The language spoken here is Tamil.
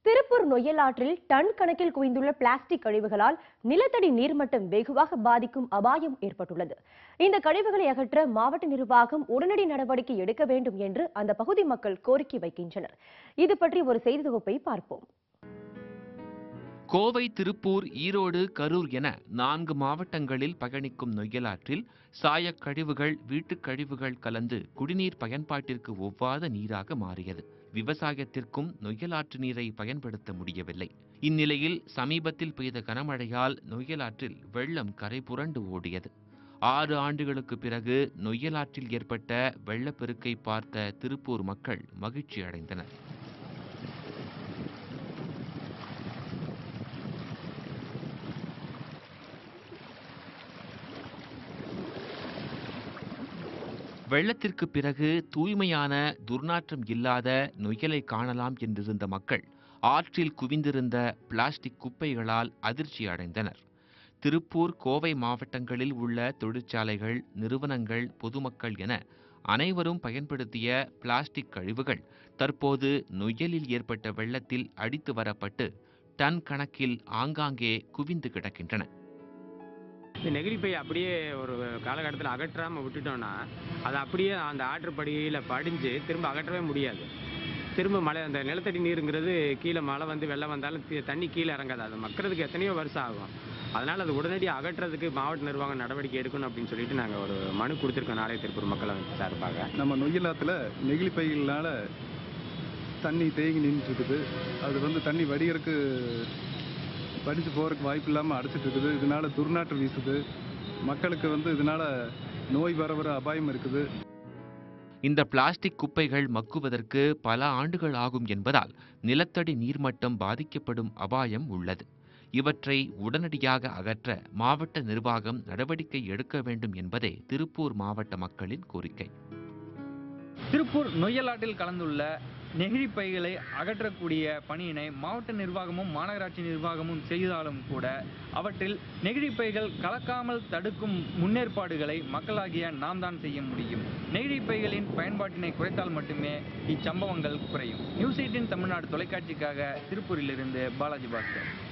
திருப்பூர் நொய்யல் ஆற்றில் டன் கணக்கில் குவிந்துள்ள பிளாஸ்டிக் கழிவுகளால் நிலத்தடி நீர்மட்டம் வெகுவாக பாதிக்கும் அபாயம் ஏற்பட்டுள்ளது இந்த கழிவுகளை அகற்ற மாவட்ட நிர்வாகம் உடனடி நடவடிக்கை எடுக்க வேண்டும் என்று அந்த பகுதி மக்கள் கோரிக்கை வைக்கின்றனர் இது பற்றி ஒரு செய்தி தொகுப்பை பார்ப்போம் கோவை திருப்பூர் ஈரோடு கரூர் என நான்கு மாவட்டங்களில் பயணிக்கும் நொய்யலாற்றில் சாயக் கழிவுகள் வீட்டுக் கழிவுகள் கலந்து குடிநீர் பயன்பாட்டிற்கு ஒவ்வாத நீராக மாறியது விவசாயத்திற்கும் நொய்யலாற்று நீரை பயன்படுத்த முடியவில்லை இந்நிலையில் சமீபத்தில் பெய்த கனமழையால் நொய்யலாற்றில் வெள்ளம் கரை புரண்டு ஓடியது ஆறு ஆண்டுகளுக்கு பிறகு நொய்யலாற்றில் ஏற்பட்ட வெள்ளப்பெருக்கை பார்த்த திருப்பூர் மக்கள் மகிழ்ச்சி அடைந்தனர் வெள்ளத்திற்கு பிறகு தூய்மையான துர்நாற்றம் இல்லாத நொய்யலை காணலாம் என்றிருந்த மக்கள் ஆற்றில் குவிந்திருந்த பிளாஸ்டிக் குப்பைகளால் அதிர்ச்சி அடைந்தனர் திருப்பூர் கோவை மாவட்டங்களில் உள்ள தொழிற்சாலைகள் நிறுவனங்கள் பொதுமக்கள் என அனைவரும் பயன்படுத்திய பிளாஸ்டிக் கழிவுகள் தற்போது நொய்யலில் ஏற்பட்ட வெள்ளத்தில் அடித்து வரப்பட்டு டன் கணக்கில் ஆங்காங்கே குவிந்து கிடக்கின்றன இந்த நெகிழி பை அப்படியே ஒரு காலகட்டத்தில் அகற்றாமல் விட்டுட்டோம்னா அது அப்படியே அந்த ஆற்றுப்படுகையில் படிஞ்சு திரும்ப அகற்றவே முடியாது திரும்ப மழை அந்த நிலத்தடி நீருங்கிறது கீழே மழை வந்து வெள்ளம் வந்தாலும் தி- தண்ணி கீழே இறங்காது அது மக்கறதுக்கு எத்தனையோ வருஷம் ஆகும் அதனால் அது உடனடியாக அகற்றுறதுக்கு மாவட்ட நிர்வாகம் நடவடிக்கை எடுக்கணும் அப்படின்னு சொல்லிட்டு நாங்கள் ஒரு மனு கொடுத்துருக்கோம் நாளை திருப்பூர் மக்கள் அமைப்பு சார்பாக நம்ம நொய்யலாத்தில் நெகிழி பைகள்னால தண்ணி தேங்கி நின்றுட்டு இருக்குது அது வந்து தண்ணி வடிகிறதுக்கு வடித்து போகிறதுக்கு வாய்ப்பு இல்லாமல் அடைச்சிட்டு இருக்குது இதனால துர்நாற்றம் வீசுது மக்களுக்கு வந்து இதனால நோய் வர வர அபாயம் இருக்குது இந்த பிளாஸ்டிக் குப்பைகள் மக்குவதற்கு பல ஆண்டுகள் ஆகும் என்பதால் நிலத்தடி நீர்மட்டம் பாதிக்கப்படும் அபாயம் உள்ளது இவற்றை உடனடியாக அகற்ற மாவட்ட நிர்வாகம் நடவடிக்கை எடுக்க வேண்டும் என்பதே திருப்பூர் மாவட்ட மக்களின் கோரிக்கை திருப்பூர் நொய்யலாற்றில் கலந்துள்ள நெகிழி பைகளை அகற்றக்கூடிய பணியினை மாவட்ட நிர்வாகமும் மாநகராட்சி நிர்வாகமும் செய்தாலும் கூட அவற்றில் நெகிழி பைகள் கலக்காமல் தடுக்கும் முன்னேற்பாடுகளை மக்களாகிய நாம் தான் செய்ய முடியும் நெகிழி பைகளின் பயன்பாட்டினை குறைத்தால் மட்டுமே இச்சம்பவங்கள் குறையும் நியூஸ் எயிட்டின் தமிழ்நாடு தொலைக்காட்சிக்காக திருப்பூரிலிருந்து பாலாஜி பாஸ்கர்